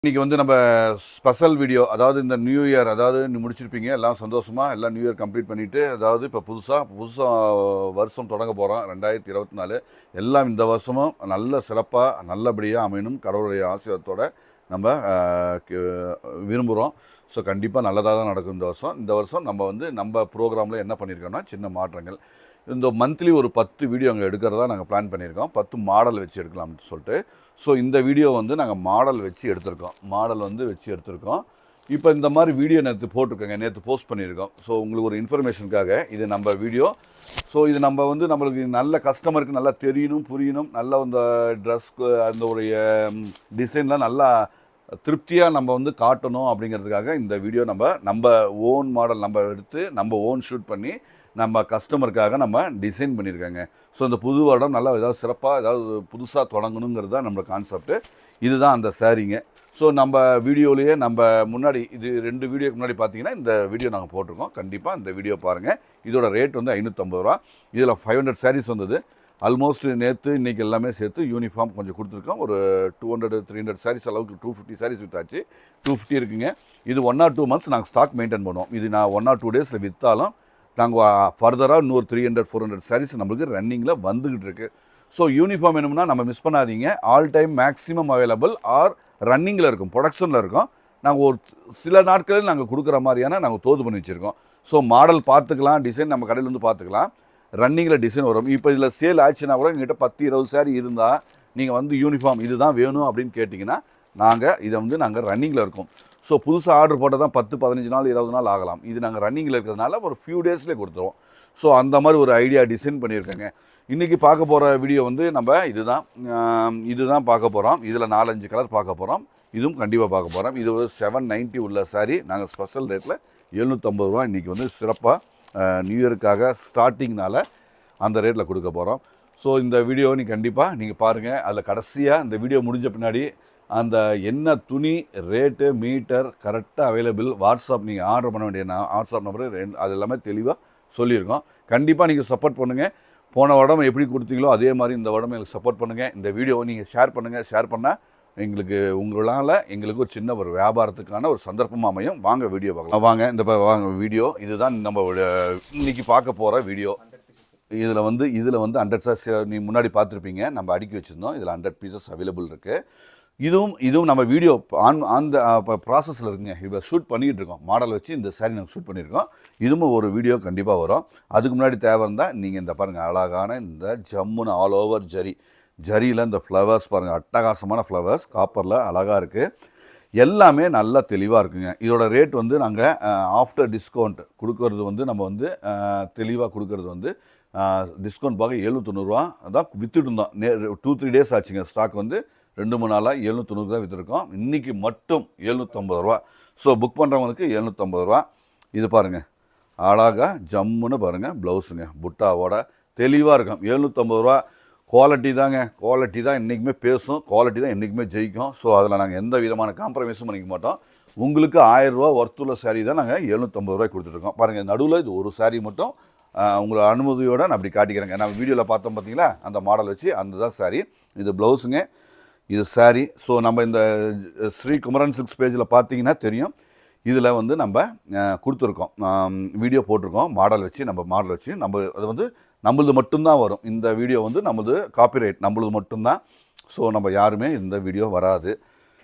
இன்னைக்கு வந்து நம்ம ஸ்பெஷல் வீடியோ அதாவது இந்த நியூ இயர் அதாவது நீ முடிச்சிருப்பீங்க எல்லாம் சந்தோஷமா எல்லாம் நியூ இயர் கம்ப்ளீட் பண்ணிட்டு அதாவது இப்போ புதுசாக புதுசாக வருஷம் தொடங்க போகிறோம் ரெண்டாயிரத்தி இருபத்தி நாலு எல்லாம் இந்த வருஷமும் நல்ல சிறப்பாக நல்லபடியாக அமையணும் கடவுளுடைய ஆசீர்வாதத்தோட நம்ம ஆஹ், கி- விரும்புகிறோம் ஸோ கண்டிப்பாக நல்லதாக தான் நடக்கும் இந்த வருஷம் இந்த வருஷம் நம்ம வந்து நம்ம ப்ரோக்ராமில் என்ன பண்ணியிருக்கோம்னா சின்ன மாற்றங்கள் இந்த மந்த்லி ஒரு பத்து வீடியோ அங்கே எடுக்கிறதா நாங்கள் பிளான் பண்ணியிருக்கோம் பத்து மாடல் வச்சு எடுக்கலாம்னு சொல்லிட்டு ஸோ இந்த வீடியோ வந்து நாங்கள் மாடல் வச்சு எடுத்திருக்கோம் மாடல் வந்து வச்சு எடுத்திருக்கோம் இப்போ இந்த மாதிரி வீடியோ நேற்று போட்டிருக்கோங்க நேற்று போஸ்ட் பண்ணியிருக்கோம் ஸோ உங்களுக்கு ஒரு இன்ஃபர்மேஷனுக்காக இது நம்ம வீடியோ ஸோ இது நம்ம வந்து நம்மளுக்கு நல்ல கஸ்டமருக்கு நல்லா தெரியணும் புரியணும் நல்ல அந்த ட்ரெஸ்க்கு அந்த ஒரு டிசைன்லாம் நல்லா திருப்தியாக நம்ம வந்து காட்டணும் அப்படிங்கிறதுக்காக இந்த வீடியோ நம்ம நம்ம ஓன் மாடல் நம்ம எடுத்து நம்ம ஓன் ஷூட் பண்ணி நம்ம கஸ்டமருக்காக நம்ம டிசைன் பண்ணியிருக்காங்க ஸோ இந்த புது வருடம் நல்லா ஏதாவது சிறப்பாக ஏதாவது புதுசாக தொடங்கணுங்கிறது தான் நம்ம கான்செப்ட்டு இதுதான் அந்த சாரீங்க ஸோ நம்ம வீடியோலேயே நம்ம முன்னாடி இது ரெண்டு வீடியோக்கு முன்னாடி பார்த்தீங்கன்னா இந்த வீடியோ நாங்கள் போட்டிருக்கோம் கண்டிப்பாக இந்த வீடியோ பாருங்கள் இதோட ரேட் வந்து ஐநூற்றம்பது ரூபா இதில் ஃபைவ் ஹண்ட்ரட் சாரீஸ் வந்தது ஆல்மோஸ்ட் நேற்று இன்றைக்கி எல்லாமே சேர்த்து யூனிஃபார்ம் கொஞ்சம் கொடுத்துருக்கோம் ஒரு two hundred three hundred saris அளவுக்கு டூ ஃபிஃப்டி சாரீஸ் வித்தாச்சு டூ ஃபிஃப்டி இருக்குங்க இது ஒன் ஆர் டூ மந்த்ஸ் நாங்கள் ஸ்டாக் மெயின்டைன் பண்ணுவோம் இது நான் ஒன் ஆர் டூ டேஸில் விற்றாலும் நாங்கள் ஃபர்தராக இன்னொரு three hundred four hundred saris நம்மளுக்கு ரன்னிங்கில் வந்துக்கிட்டு இருக்கு ஸோ யூனிஃபார்ம் வேணும்னா நம்ம மிஸ் பண்ணாதீங்க all time maximum available or ரன்னிங்கில் இருக்கும் ப்ரொடக்ஷனில் இருக்கும் நாங்கள் ஒரு சில நாட்களில் நாங்கள் கொடுக்குற மாதிரியான நாங்கள் தோது பண்ணி வச்சுருக்கோம் ஸோ மாடல் பார்த்துக்கலாம் டிசைன் நம்ம கடையில் வந்து பார்த்துக்கலாம் ரன்னிங்கில் டிசைன் வரும் இப்போ இதில் சேல் ஆச்சுன்னா கூட எங்ககிட்ட பத்து இருபது சாரி இருந்தால் நீங்கள் வந்து யூனிஃபார்ம் இதுதான் வேணும் அப்படின்னு கேட்டிங்கன்னா நாங்கள் இதை வந்து நாங்கள் ரன்னிங்கில் இருக்கோம் ஸோ புதுசாக ஆர்டர் போட்டால் தான் பத்து பதினஞ்சு நாள் இருபது நாள் ஆகலாம் இது நாங்கள் ரன்னிங்கில் இருக்கிறதுனால ஒரு ஃபியூ டேஸ்லேயே கொடுத்துருவோம் ஸோ அந்த மாதிரி ஒரு ஐடியா டிசைன் பண்ணியிருக்கேங்க இன்றைக்கி பார்க்க போகிற வீடியோ வந்து நம்ம இதுதான் ஆம், இதுதான் பார்க்க போகிறோம் இதில் நாலஞ்சு கலர் பார்க்க போகிறோம் இதுவும் கண்டிப்பாக பார்க்க போகிறோம் இது ஒரு செவன் நைன்ட்டி உள்ள சாரி நாங்கள் ஸ்பெஷல் ரேட்டில் எழுநூற்றம்பது ரூபா இன்றைக்கி வந்து சிறப்பாக நியூ இயருக்காக ஸ்டார்டிங்னால அந்த ரேட்டில் கொடுக்க போகிறோம் ஸோ இந்த வீடியோ நீ கண்டிப்பாக நீங்கள் பாருங்கள் அதில் கடைசியாக இந்த வீடியோ முடிஞ்ச பின்னாடி அந்த என்ன துணி ரேட்டு மீட்டர் கரெக்டாக அவைலபிள் வாட்ஸ்அப் நீங்கள் ஆர்டர் பண்ண வேண்டிய நான் வாட்ஸ்அப் நம்பரு ரெண்டு அது எல்லாமே தெளிவாக சொல்லியிருக்கோம் கண்டிப்பாக நீங்கள் சப்போர்ட் பண்ணுங்கள் போன வருடம் எப்படி கொடுத்தீங்களோ அதே மாதிரி இந்த வருடம் எங்களுக்கு சப்போர்ட் பண்ணுங்கள் இந்த வீடியோவை நீங்கள் ஷேர் பண்ணுங்கள் ஷேர் பண்ணால் எங்களுக்கு உங்களால் எங்களுக்கு ஒரு சின்ன ஒரு வியாபாரத்துக்கான ஒரு சந்தர்ப்பமாக அமையும் வாங்க வீடியோ பார்க்கலாம் வாங்க இந்த ப- வாங்க வீடியோ இதுதான் நம்ம அஹ், இன்னைக்கு பார்க்க போகிற வீடியோ இதில் வந்து இதில் வந்து ஹண்ட்ரட் சார்ஸ் நீ முன்னாடி பார்த்துருப்பீங்க நம்ம அடுக்கி வச்சுருந்தோம் இதில் ஹண்ட்ரட் பீசஸ் அவைலபிள் இருக்குது இதுவும் இதுவும் நம்ம வீடியோ ஆன் அந்த இப்போ ப்ராசஸில் இருக்குங்க இப்போ ஷூட் பண்ணிகிட்டு இருக்கோம் மாடல் வச்சு இந்த சாரி நாங்கள் ஷூட் பண்ணியிருக்கோம் இதுவும் ஒரு வீடியோ கண்டிப்பாக வரும் அதுக்கு முன்னாடி தேவை இருந்தால் நீங்கள் இந்த பாருங்கள் அழகான இந்த ஜம்முன்னு ஆல் ஓவர் ஜரி ஜரியில் இந்த ஃப்ளவர்ஸ் பாருங்கள் அட்டகாசமான ஃப்ளவர்ஸ் காப்பரில் அழகாக இருக்குது எல்லாமே நல்லா தெளிவாக இருக்குங்க இதோட ரேட் வந்து நாங்கள் ஆஃப்டர் டிஸ்கவுண்ட் கொடுக்கறது வந்து நம்ம வந்து தெளிவாக கொடுக்கறது வந்து டிஸ்கவுண்ட் பார்க்க எழுநூத்தொண்ணூறுவா அதான் வித்துட்டு இருந்தோம் நே டூ த்ரீ டேஸ் ஆச்சுங்க ஸ்டாக் வந்து ரெண்டு மூணு நாளாக எழுநூத்தொண்ணூறு தான் விற்றுருக்கோம் இன்றைக்கி மட்டும் எழுநூற்றம்பது ரூபா ஸோ புக் பண்ணுறவங்களுக்கு எழுநூற்றம்பது ரூபா இது பாருங்கள் அழகாக ஜம்முன்னு பாருங்கள் ப்ளவுஸுங்க புட்டாவோட தெளிவாக இருக்கும் எழுநூற்றம்பது ரூபா குவாலிட்டி தாங்க குவாலிட்டி தான் என்றைக்குமே பேசும் குவாலிட்டி தான் என்றைக்குமே ஜெயிக்கும் ஸோ அதில் நாங்கள் எந்த விதமான காம்ப்ரமைஸும் பண்ணிக்க மாட்டோம் உங்களுக்கு ஆயிரம் ரூபா ஒர்த்துள்ள saree தான் நாங்கள் எழுநூற்றம்பது ரூபாய் கொடுத்துட்ருக்கோம் பாருங்கள் நடுவில் இது ஒரு saree மட்டும் ஆஹ், உங்களை அனுமதியோட நான் அப்படி காட்டிக்கிறேங்க நம்ம வீடியோவில் பார்த்தோம் பார்த்தீங்களா அந்த மாடல் வச்சு அந்த தான் saree இது ப்ளவுஸுங்க இது saree ஸோ நம்ம இந்த அஹ், ஸ்ரீ குமரன் சிக்ஸ் பேஜில் பார்த்தீங்கன்னா தெரியும் இதில் வந்து நம்ம அஹ், கொடுத்துருக்கோம் வீடியோ போட்டிருக்கோம் மாடல் வச்சு நம்ம மாடல் வச்சு நம்ம அது வந்து நம்மளது மட்டும்தான் வரும் இந்த வீடியோ வந்து நம்மளது காப்பிரைட் நம்மளது மட்டும்தான் ஸோ நம்ம யாருமே இந்த வீடியோ வராது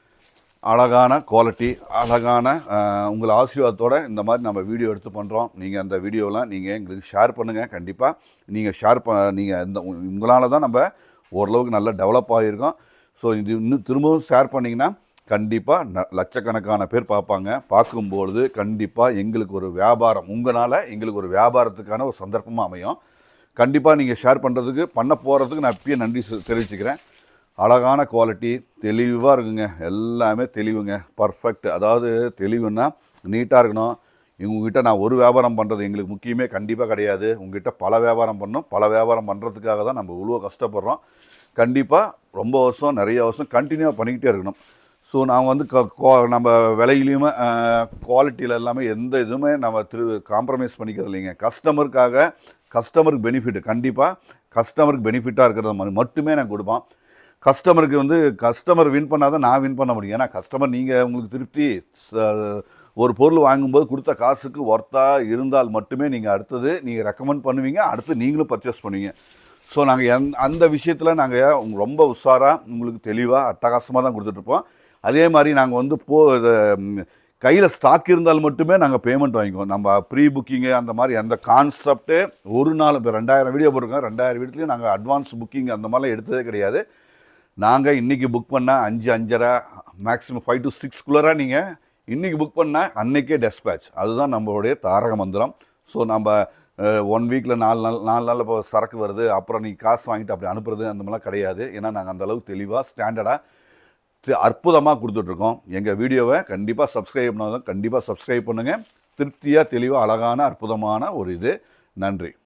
அழகான குவாலிட்டி அழகான அஹ், உங்கள் ஆசீர்வாதத்தோட இந்த மாதிரி நம்ம வீடியோ எடுத்து பண்ணுறோம் நீங்கள் அந்த வீடியோலாம் நீங்கள் எங்களுக்கு ஷேர் பண்ணுங்கள் கண்டிப்பாக நீங்கள் ஷேர் ப நீங்கள் இந்த உங்களால் தான் நம்ம ஓரளவுக்கு நல்லா டெவலப் ஆகியிருக்கோம் ஸோ இது இன்னும் திரும்பவும் ஷேர் பண்ணிங்கன்னா கண்டிப்பாக ந லட்சக்கணக்கான பேர் பார்ப்பாங்க பார்க்கும்பொழுது கண்டிப்பாக எங்களுக்கு ஒரு வியாபாரம் உங்களால் எங்களுக்கு ஒரு வியாபாரத்துக்கான ஒரு சந்தர்ப்பமாக அமையும் கண்டிப்பாக நீங்கள் ஷேர் பண்ணுறதுக்கு பண்ண போகிறதுக்கு நான் இப்பயே நன்றி சொ- தெரிவிச்சுக்கிறேன் அழகான குவாலிட்டி தெளிவாக இருக்குங்க எல்லாமே தெளிவுங்க பர்ஃபெக்ட் அதாவது தெளிவுன்னா நீட்டாக இருக்கணும் உங்ககிட்ட நான் ஒரு வியாபாரம் பண்ணுறது எங்களுக்கு முக்கியமே கண்டிப்பாக கிடையாது உங்ககிட்ட பல வியாபாரம் பண்ணணும் பல வியாபாரம் பண்ணுறதுக்காக தான் நம்ம இவ்வளோ கஷ்டப்படுறோம் கண்டிப்பாக ரொம்ப வருஷம் நிறைய வருஷம் கண்டினியூவாக பண்ணிக்கிட்டே இருக்கணும் ஸோ நான் வந்து க கோ- நம்ம விலையிலையுமே குவாலிட்டியில் எல்லாமே எந்த இதுவுமே நம்ம திரு காம்ப்ரமைஸ் பண்ணிக்கிறது இல்லைங்க கஸ்டமருக்காக கஸ்டமருக்கு பெனிஃபிட் கண்டிப்பாக கஸ்டமருக்கு பெனிஃபிட்டாக இருக்கிறது மாதிரி மட்டுமே நான் கொடுப்போம் கஸ்டமருக்கு வந்து கஸ்டமர் வின் பண்ணாதான் நான் வின் பண்ண முடியும் ஏன்னா கஸ்டமர் நீங்கள் உங்களுக்கு திருப்தி ச- ஒரு பொருள் வாங்கும்போது கொடுத்த காசுக்கு ஒர்த்தாக இருந்தால் மட்டுமே நீங்கள் அடுத்தது நீங்கள் ரெக்கமெண்ட் பண்ணுவீங்க அடுத்து நீங்களும் பர்ச்சேஸ் பண்ணுவீங்க ஸோ நாங்கள் எந் அந்த விஷயத்தில் நாங்கள் ரொம்ப உஷாராக உங்களுக்கு தெளிவாக அட்டகாசமாக தான் கொடுத்துட்ருப்போம் அதே மாதிரி நாங்கள் வந்து போ கையில் ஸ்டாக் இருந்தால் மட்டுமே நாங்கள் பேமெண்ட் வாங்கிக்குவோம் நம்ம ப்ரீ புக்கிங்கு அந்த மாதிரி அந்த கான்செப்டே ஒரு நாள் இப்போ ரெண்டாயிரம் வீடியோ போட்டிருக்கோம் ரெண்டாயிரம் வீட்லேயும் நாங்கள் அட்வான்ஸ் புக்கிங் அந்த மாதிரிலாம் எடுத்ததே கிடையாது நாங்கள் இன்றைக்கி புக் பண்ணால் அஞ்சு அஞ்சரை மேக்ஸிமம் ஃபைவ் டு சிக்ஸ்குள்ளராக நீங்கள் இன்றைக்கி புக் பண்ணால் அன்னைக்கே டெஸ்பேட்ச் அதுதான் நம்மளுடைய தாரக மந்திரம் ஸோ நம்ம ஒன் வீக்கில் நாலு நாள் நாலு நாளில் இப்போ சரக்கு வருது அப்புறம் நீ காசு வாங்கிட்டு அப்படி அனுப்புறது அந்த மாதிரிலாம் கிடையாது ஏன்னா நாங்கள் அந்த அளவுக்கு தெளிவாக ஸ்டாண்டர்டாக அற்புதமாக கொடுத்துட்ருக்கோம் எங்கள் வீடியோவை கண்டிப்பாக சப்ஸ்கிரைப் பண்ணாதான் கண்டிப்பாக சப்ஸ்கிரைப் பண்ணுங்கள் திருப்தியாக தெளிவாக அழகான அற்புதமான ஒரு இது நன்றி